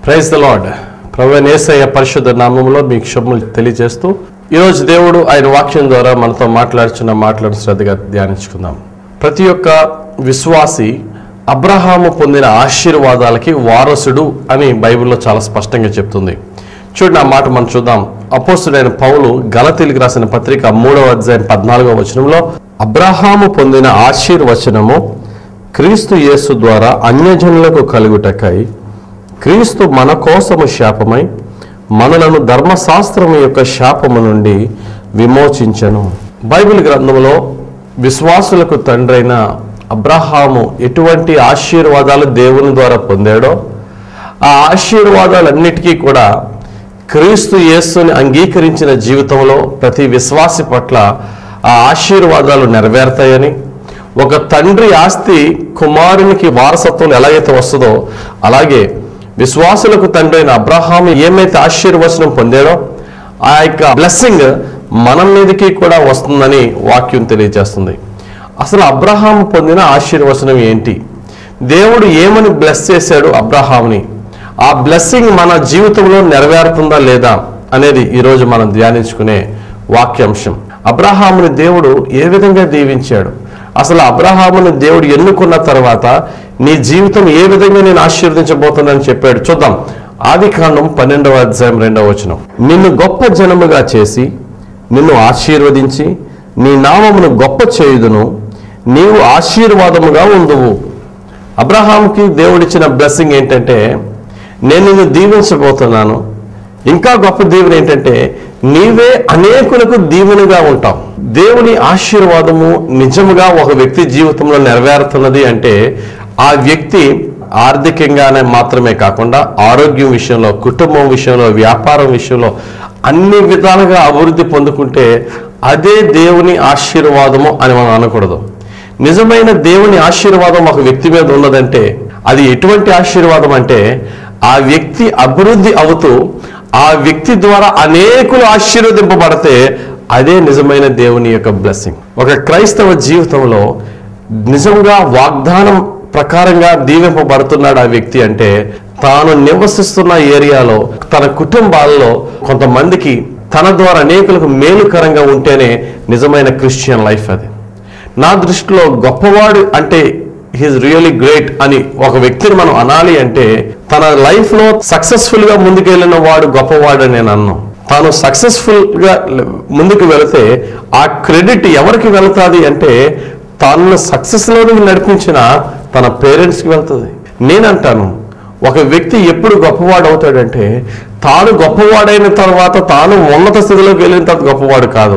praise the Lord ప్రభు నేసయ్య పరిశుద్ధ నామంలో మీకు శుభములు తెలియజేస్తూ ఈరోజు దేవుడు ఆయన వాక్యం ద్వారా మనతో మాట్లాడుచున్న మాటలను శ్రద్ధగా ధ్యానించుకుందాం ప్రతి ఒక్క విశ్వాసి అబ్రహాము పొందిన ఆశీర్వాదాలకి వారసుడు అని బైబిల్లో చాలా స్పష్టంగా చెప్తుంది చూడండి ఆ మాట మనం చూద్దాం అపోస్తుడైన పౌలు గలతీలకు రాసిన పత్రిక మూడవ అధ్యాయం పద్నాలుగవ వచనంలో అబ్రహాము పొందిన ఆశీర్వచనము క్రీస్తు యేసు ద్వారా అన్యజనులకు కలుగుటకై క్రీస్తు మన కోసము శాపమై మనలను ధర్మశాస్త్రము యొక్క శాపము నుండి విమోచించను బైబిల్ గ్రంథంలో విశ్వాసులకు తండ్రైన అబ్రహాము ఎటువంటి ఆశీర్వాదాలు దేవుని ద్వారా పొందాడో ఆ ఆశీర్వాదాలన్నిటికీ కూడా క్రీస్తు యేసుని అంగీకరించిన జీవితంలో ప్రతి విశ్వాసి పట్ల ఆ ఆశీర్వాదాలు నెరవేరుతాయని ఒక తండ్రి ఆస్తి కుమారునికి వారసత్వం ఎలాగైతే వస్తుందో అలాగే విశ్వాసులకు తండ్రి అయిన అబ్రహాము ఏమైతే ఆశీర్వచనం పొందాడో ఆ యొక్క బ్లెస్సింగ్ మన మీదకి కూడా వస్తుందని వాక్యం తెలియజేస్తుంది అసలు అబ్రహాం పొందిన ఆశీర్వచనం ఏంటి దేవుడు ఏమని బ్లెస్ చేశాడు అబ్రహాముని ఆ బ్లెస్సింగ్ మన జీవితంలో నెరవేరుతుందా లేదా అనేది ఈరోజు మనం ధ్యానించుకునే వాక్యాంశం అబ్రహాముని దేవుడు ఏ విధంగా దీవించాడు అసలు అబ్రహాముని దేవుడు ఎన్నుకున్న తర్వాత నీ జీవితం ఏ విధంగా నేను ఆశీర్వదించబోతున్నానని చెప్పాడు చూద్దాం ఆది కాండం పన్నెండవ అధ్యాయం రెండవ వచనం నిన్ను గొప్ప జనముగా చేసి నిన్ను ఆశీర్వదించి నీ నామమును గొప్ప చేయుదును నీవు ఆశీర్వాదముగా ఉందువు అబ్రహాంకి దేవుడిచ్చిన బ్లెస్సింగ్ ఏంటంటే నేను నిన్ను దీవించబోతున్నాను ఇంకా గొప్ప దీవెన ఏంటంటే నీవే అనేకులకు దీవెనగా ఉంటావు దేవుని ఆశీర్వాదము నిజముగా ఒక వ్యక్తి జీవితంలో నెరవేరుతున్నది అంటే ఆ వ్యక్తి ఆర్థికంగానే మాత్రమే కాకుండా ఆరోగ్యం విషయంలో కుటుంబం విషయంలో వ్యాపారం విషయంలో అన్ని విధాలుగా అభివృద్ధి పొందుకుంటే అదే దేవుని ఆశీర్వాదము అని మనం అనకూడదు నిజమైన దేవుని ఆశీర్వాదం ఒక వ్యక్తి మీద ఉన్నదంటే అది ఎటువంటి ఆశీర్వాదం అంటే ఆ వ్యక్తి అభివృద్ధి అవుతూ ఆ వ్యక్తి ద్వారా అనేకులు ఆశీర్వదింపబడితే అదే నిజమైన దేవుని యొక్క బ్లెస్సింగ్ ఒక క్రైస్తవ జీవితంలో నిజంగా వాగ్దానం ప్రకారంగా దీవింపబడుతున్నాడు ఆ వ్యక్తి అంటే తాను నివసిస్తున్న ఏరియాలో తన కుటుంబాల్లో కొంతమందికి తన ద్వారా అనేకులకు మేలుకరంగా ఉంటేనే నిజమైన క్రిస్టియన్ లైఫ్ అది నా దృష్టిలో గొప్పవాడు అంటే హీస్ రియలీ గ్రేట్ అని ఒక వ్యక్తిని మనం అనాలి అంటే తన లైఫ్ లో సక్సెస్ఫుల్ గా ముందుకెళ్ళిన వాడు గొప్పవాడు అని నేను అన్నాను తాను సక్సెస్ఫుల్ గా ముందుకు వెళితే ఆ క్రెడిట్ ఎవరికి వెళుతుంది అంటే తనను సక్సెస్ లోనికి నడిపించిన తన పేరెంట్స్ కి వెళ్తుంది నేనంటాను ఒక వ్యక్తి ఎప్పుడు గొప్పవాడు అవుతాడంటే తాను గొప్పవాడైన తర్వాత తాను ఉన్నత స్థితిలోకి వెళ్ళిన తర్వాత గొప్పవాడు కాదు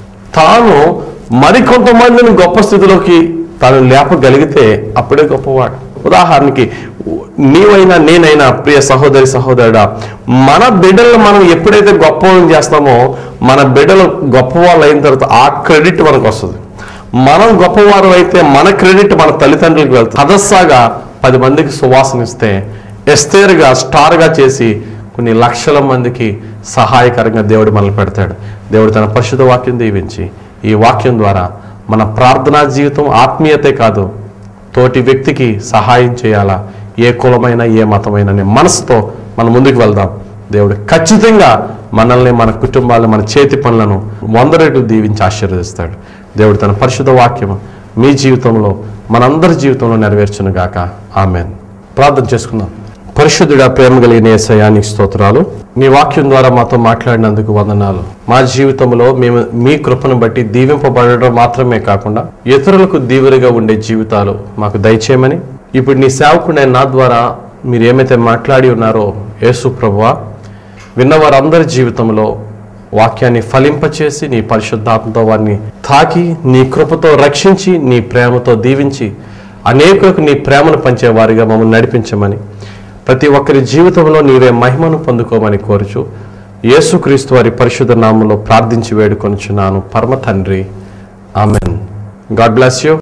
తాను మరికొంతమందిని గొప్ప స్థితిలోకి తాను లేపగలిగితే అప్పుడే గొప్పవాడు ఉదాహరణకి నీవైనా నేనైనా ప్రియ సహోదరి సహోదరుడా మన బిడ్డలను మనం ఎప్పుడైతే గొప్పవాళ్ళని చేస్తామో మన బిడ్డలు గొప్పవాళ్ళు అయిన తర్వాత ఆ క్రెడిట్ మనకు వస్తుంది మనం గొప్పవారు అయితే మన క్రెడిట్ మన తల్లిదండ్రులకు వెళ్తుంది హదస్సాగా పది మందికి సువాసన ఇస్తే ఎస్తేరుగా స్టార్గా చేసి కొన్ని లక్షల మందికి సహాయకరంగా దేవుడు మనల్ని పెడతాడు దేవుడు తన పరిశుద్ధ వాక్యం దీవించి ఈ వాక్యం ద్వారా మన ప్రార్థనా జీవితం ఆత్మీయతే కాదు తోటి వ్యక్తికి సహాయం చేయాలా ఏ కులమైన ఏ మతమైన అనే మనసుతో మనం ముందుకు వెళ్దాం దేవుడు ఖచ్చితంగా మనల్ని మన కుటుంబాలను మన చేతి పనులను వంద రెట్లు దీవించి ఆశీర్వదిస్తాడు దేవుడు తన పరిశుద్ధ వాక్యం మీ జీవితంలో మనందరి జీవితంలో నెరవేర్చును గాక ఆమెన్ ప్రార్థన చేసుకుందాం పరిశుద్ధుడా ప్రేమ కలిగిన ఏసయానికి స్తోత్రాలు నీ వాక్యం ద్వారా మాతో మాట్లాడినందుకు వందనాలు మా జీవితంలో మేము మీ కృపను బట్టి దీవింపబడడం మాత్రమే కాకుండా ఇతరులకు దీవెనగా ఉండే జీవితాలు మాకు దయచేయమని ఇప్పుడు నీ సేవకుడైన నా ద్వారా మీరు ఏమైతే మాట్లాడి ఉన్నారో యేసు ప్రభువా విన్నవారందరి జీవితంలో వాక్యాన్ని ఫలింపచేసి నీ పరిశుద్ధాత్మతో వారిని తాకి నీ కృపతో రక్షించి నీ ప్రేమతో దీవించి అనేకులకు నీ ప్రేమను పంచేవారిగా మమ్మల్ని నడిపించమని ప్రతి ఒక్కరి జీవితంలో నీవే మహిమను పొందుకోమని కోరుచు యేసుక్రీస్తు వారి పరిశుద్ధ నామంలో ప్రార్థించి వేడుకొనుచున్నాను పరమ తండ్రి ఆమెన్ గాడ్ బ్లెస్ యూ